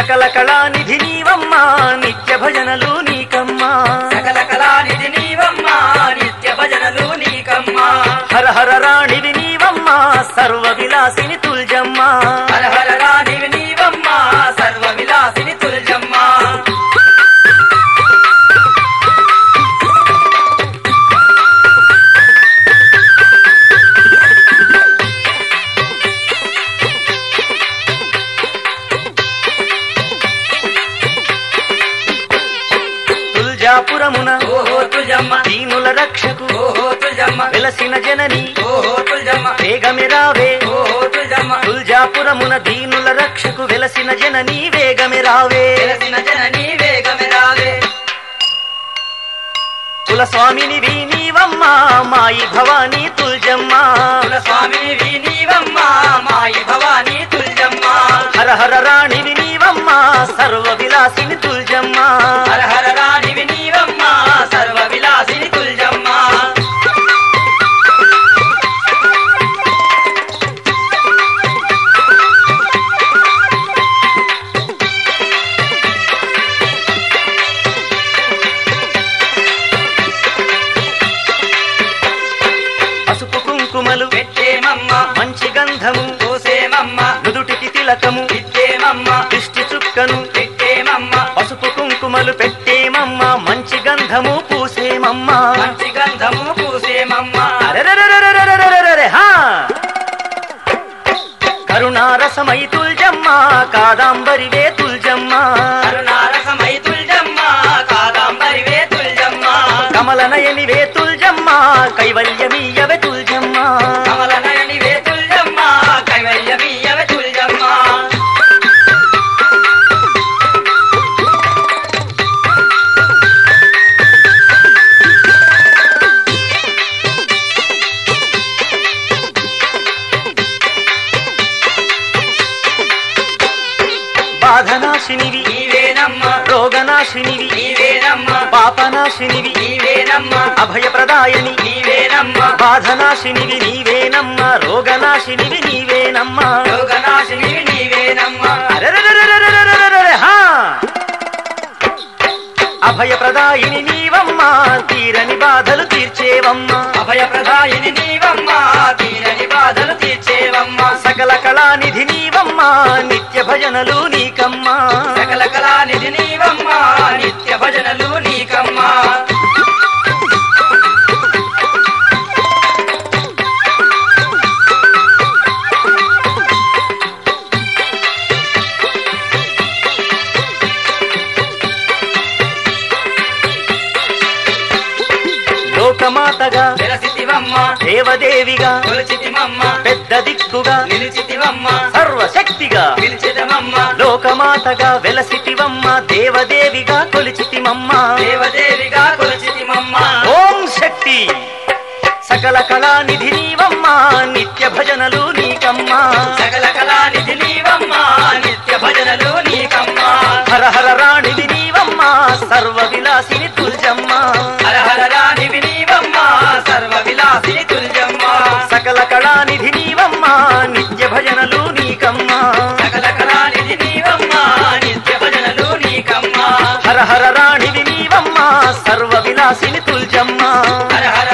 సకల కళానిధి నీవమ్మా నిత్య భజనలు నీకమ్మా సకల కళానిధి నీవమ్మా నిత్య భజనలు నీకమ్మా హర హర రాణివి నీవమ్మా సర్వ విలాసిని తుల్జమ్మా హర హర రాణివి నీవమ్మా సర్వ విలాసిని తుల్జమ్మా తుల్జాపురమున ఓహో తుల్జమ్మ దీనుల రక్షకు ఓహో తుల్జమ్మ వెలసిన జనని ఓహో తుల్జమ్మ వేగమిరావే ఓహో తుల్జమ్మ తుల్జాపురమున దీనుల రక్షకు వెలసిన జనని వేగమిరావే తెలిసిన జననీ వేగమే రావే కుల స్వామినివి నీవమ్మా మాయి భవానీ తుల్జమ్మా కుల స్వామివి నీవమ్మా మాయి భవానీ తుల్జమ్మా హర హర రాణివి నీవమ్మా సర్వ విలాసిని తుల్జమ్మా హర హర రాణివి నీవమ్మా సర్వ విలాసిని తుల్జమ్మా పసుపు కుంకుమలు పెట్టేమమ్మ మంచి గంధము పోసేమమ్మ నుదుటికి తిలకము ఇచ్చేమమ్మ దిష్టి చుక్కను పెట్టేమమ్మ పసుపు కుంకుమలు పెట్టేమమ్మ మంచి గంధము పూసేమమ్మ మంచి గంధము పూసేమమ్మ అరెరెరెరెరెరెరెరెరెరె, హా! కరుణారసమై తుల్జమ్మ కాదాంబరివే తుల్జమ్మ కరుణారసమై తుల్జమ్మ కాదాంబరివే తుల్జమ్మ కమలనయనివే తుల్జమ్మ కైవల్యమీయవే తుల్జమ్మ కమల నయనివే తుల్జమ్మ కైవల్యమీయవే తుల్జమ్మ బాధనాశినివి నీవేనమ్మ రోగనాశినివి నీవేనమ్మ పాపనాశినివి నీవేనమ్మ అభయప్రదాయని నీవేనమ్మ బాధనాశినివి నీవేనమ్మ రోగనాశినివి నీవేనమ్మ యోగనాశిని నీవేనమ్మ అరెరెరెరెరెరెరెరెరెరె, హా! అభయప్రదాయిని నీవమ్మ తీరని బాధలు తీర్చేవమ్మ అభయప్రదాయిని నీవమ్మ తీరని బాధలు తీర్చేవమ్మ సకల కళానిధి నీవమ్మ నిత్య భజనలు నీకమ్మ సకల కళానిధి నీవమ్మ నిత్య భజనలు నీకమ్మ లోకమాతగా వెలసితివమ్మ దేవదేవిగా కొలిచితిమమ్మ పెద్ద దిక్కుగా నిలిచితివమ్మ సర్వశక్తిగా పిలిచితమమ్మ లోకమాతగా వెలసితివమ్మ దేవదేవిగా కొలిచితిమమ్మ దేవదేవిగా కొలిచితిమమ్మ ఓం శక్తి సకల కళానిధి నీవమ్మ నిత్య భజనలు నీకమ్మ సకల కళానిధి నీవమ్మ నిత్య భజనలు నీకమ్మ హర హర రాణిది నీవమ్మ సర్వ విలాసిని తుల్జమ్మ హర హర రాణివి నీవమ్మ సర్వ విలాసిని తుల్జమ్మ సకల కళానిధి నీవమ్మ నిత్య భజనలు నీకమ్మ సకల కళానిధి నీవమ్మ నిత్య భజనలు నీకమ్మ హర హర రాణిది నీవమ్మ సర్వ విలాసిని తుల్జమ్మ హర హర